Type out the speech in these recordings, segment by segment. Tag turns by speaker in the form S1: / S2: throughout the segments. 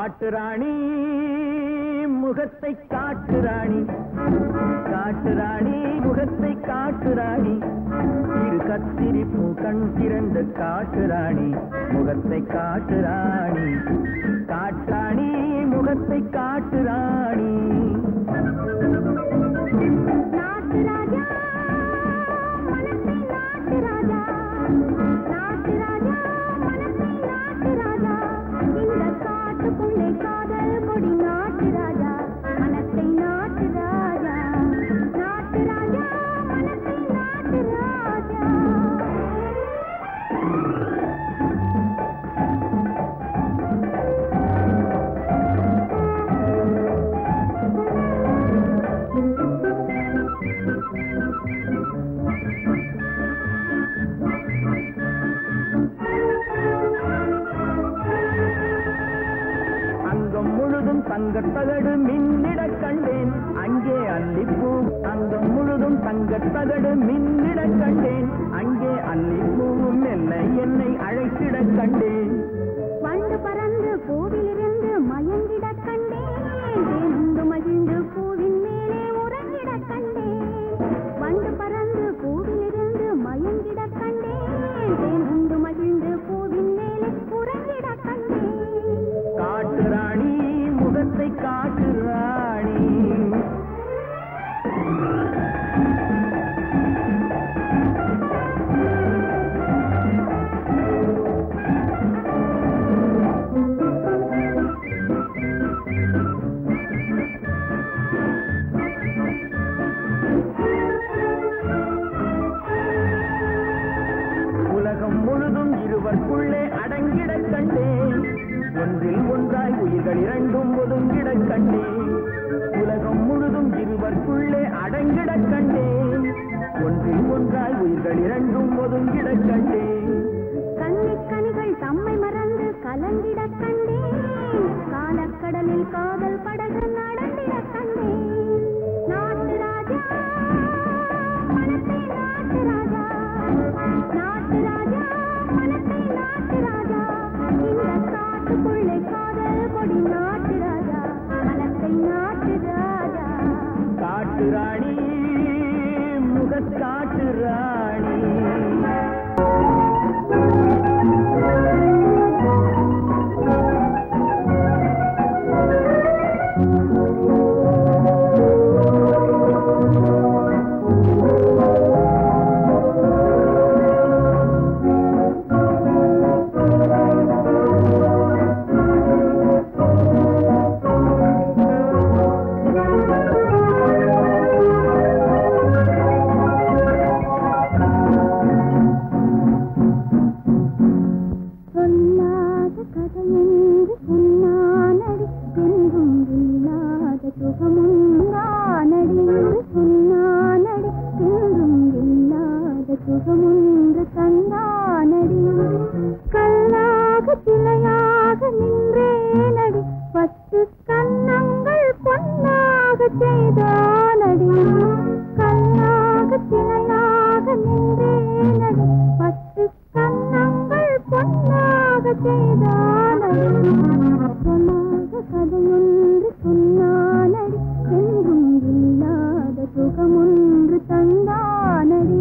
S1: காட்டு ராணி முகத்தை காட்டு ராணி காட்டு ராணி முகத்தை காட்டு ராணி இரு கத்திரிப்பு கண் திறந்த காட்டு ராணி முகத்தை காட்டு ராணி காட்டாணி முகத்தை காட்டு ராணி
S2: நாட்டு ராஜா மனசை நாட்டு ராஜா நாட்டு ராஜா மனசை நாட்டு ராஜா இந்த காட்டுக்குள்ளே காதல் கொடி நாட்டு ராஜா மனசை நாட்டு ராஜா நாட்டு ராஜா மனசை நாட்டு ராஜா
S1: அங்கம் முழுதும் தங்கத் தகடு மின்னிடக் கண்டேன் அங்கே அல்லிப்பூ அங்கம் முழுதும் தங்கத் தகடு மின்னிடக் கண்டேன் அங்கே அல்லிப்பூவும் மெல்ல என்னை அழைத்திடக் கண்டேன்
S2: வண்டு பறந்து பூவிலிருந்து மயங்கிடக் கண்டேன் தேனுண்டு மகிழ்ந்து பூவின் மேலே உறங்கிடக் கண்டேன் வண்டு பறந்து பூவிலிருந்து மயங்கிடக் கண்டேன் தேனுண்டு மகிழ்ந்து பூவின் மேலே உறங்கிடக் கண்டேன்
S1: காட்டு ராணி முகத்தை காட்டு ராணி உலகம் முழுதும் இருவர்க்குள்ளே அடங்கிடக் கண்டேன் ஒன்றில் ஒன்றாய் உயிர்கள் இரண்டும் ஒதுங்கிடக் கண்டேன் உலகம் முழுதும் இருவர்க்குள்ளே அடங்கிடக் கண்டேன் ஒன்றில் ஒன்றாய் உயிர்கள் இரண்டும் ஒதுங்கிடக் கண்டேன்
S2: கன்னிக்கனிகள் தம்மை மறந்து கலங்கிடக் கண்டேன் காலக்கடலில் காதல் படகு நடந்திடக் கண்டேன் நாட்டு ராஜா மனத்தை நாட்டு ராஜா நாட்டு ராஜா மனத்தை நாட்டு ராஜா இந்த காட்டுக்குள்ளே காதல் கொடி நாட்டு ராஜா மனத்தை நாட்டு ராஜா
S1: காட்டு ராணி முகக்காட்டு ராணி
S2: சொல்லாத கதையென்று சொன்னானடி என்றும் இல்லாத சுகமுண்டானடி என்று சொன்னானடி என்றும் இல்லாத சுகமுன்று தந்தானடி கல்லாக சிலையாக நின்றேனடி பத்து கன்னங்கள் பொன்னாக செய்தானடி கல்லாக சிலையாக நின்றேனடி பத்து கன்னங்கள் பொன்னாக செய்தானடி சொல்லாத கதையொன்று சொன்னானடி என்றும் இல்லாத சுகமொன்று தந்தானடி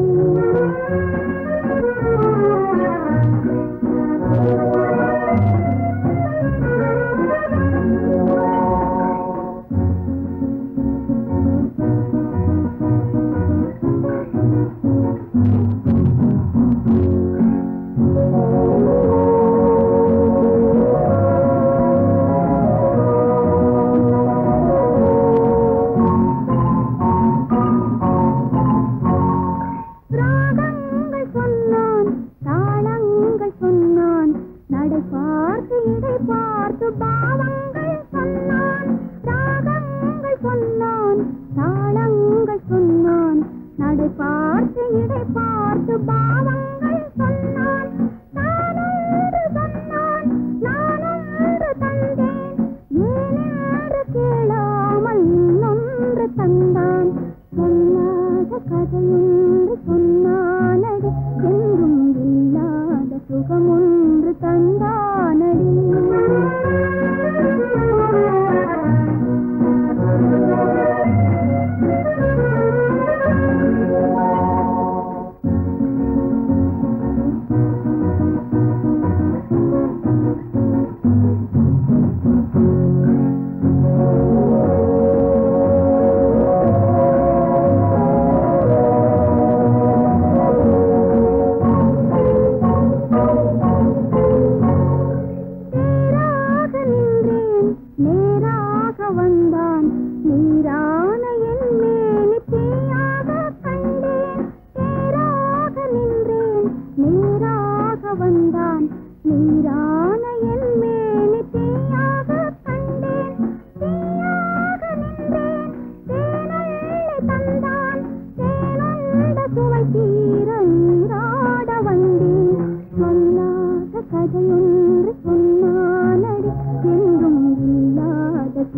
S2: ராகங்கள் சொன்னான் தாளங்கள் சொன்னான் நடை பார்த்து இடை பார்த்து பாவங்கள் சொன்னான் ராகங்கள் சொன்னான் தாளங்கள் சொன்னான் நடை பார்த்து இடை பார்த்து பாவங்கள் சொன்னான் நானொன்று சொன்னான் நானொன்று தந்தேன் ஏனென்று கேளாமல் இன்னொன்று தந்தான் சொல்லாத கதையொன்று சொன்னானடி என்றும் இல்லாத சுகமொன்று தந்தானடி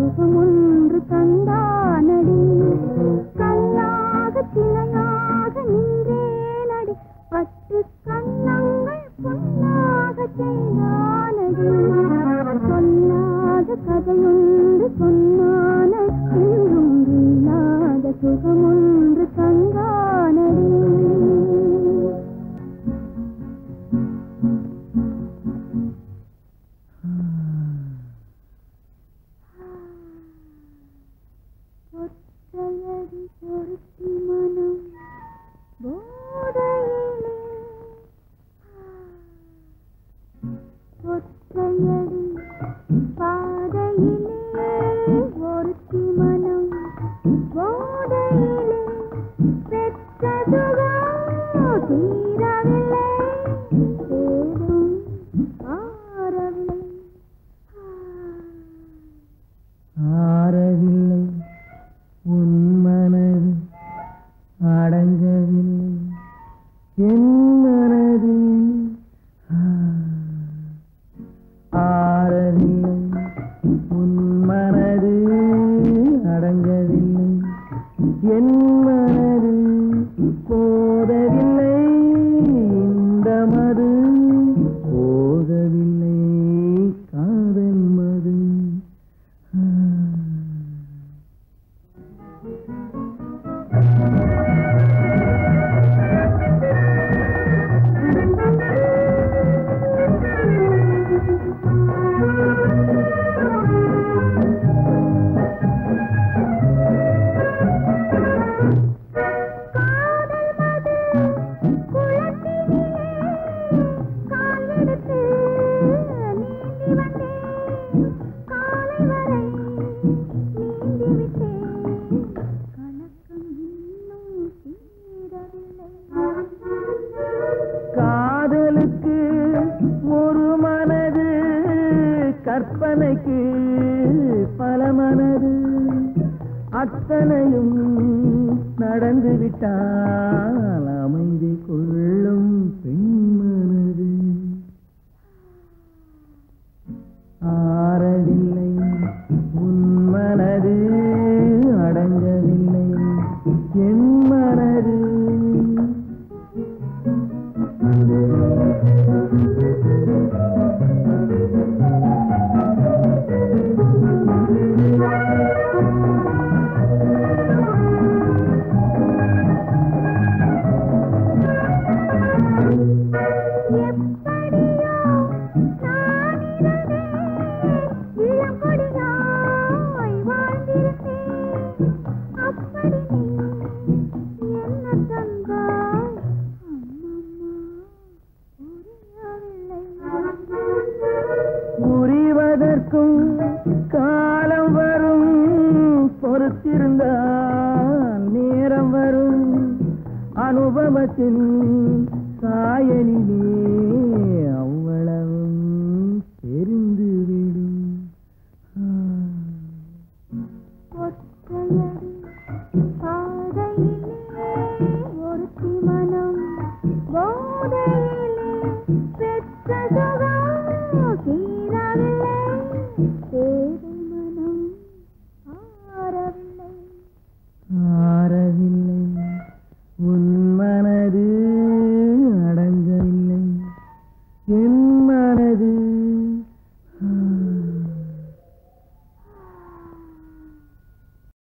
S2: சுகமொன்று தந்தானடி கல்லாக சிலையாக நின்றேனடி பட்டு கண்ணங்கள் பொன்னாக செய்தானடி சொல்லாத கதையொன்று சொன்னான என்றும் இல்லாத சுகமொன்று தந்தானடி ஒற்றையடி ஒருத்தி மனம் போதையிலே ஒற்றையடி பாதையிலே ஒருத்தி மனம் போதையிலே பெற்ற சுகம் தீரவில்லை ஏதும் ஆறவில்லை
S1: ஆறவில்லை உன் மனது அடங்கவில்லை என் மனது ஆறவில்லை உன் மனது அடங்கவில்லை என் மனது போதவில்லை இந்த மது போகவில்லை காதல் மது
S2: காதல் மது குளத்தினிலே காலெடுத்து நீந்தி வந்தேன் காலை வரை நீந்தி விட்டேன் கலக்கம் இன்னும் தீரவில்லை
S1: காதலுக்கு ஒரு மனது கற்பனைக்கு பல மனது அத்தனையும் நடந்து விட்டால் அமைதி கொள்ளும் பெண் மனது ஆறவில்லை உன் மனது அடங்கவில்லை என் மனது
S2: எப்படியோ நான் இருந்தேன் இளங்கொடியாய் வாழ்ந்திருந்தேன் அப்படி நீ என்ன தந்தாய் அம்மம்மா புரியவில்லை
S1: புரிவதற்கும் காலம் வரும் பொறுத்திருந்தால் நேரம் வரும் அனுபவத்தின் சாயலிலே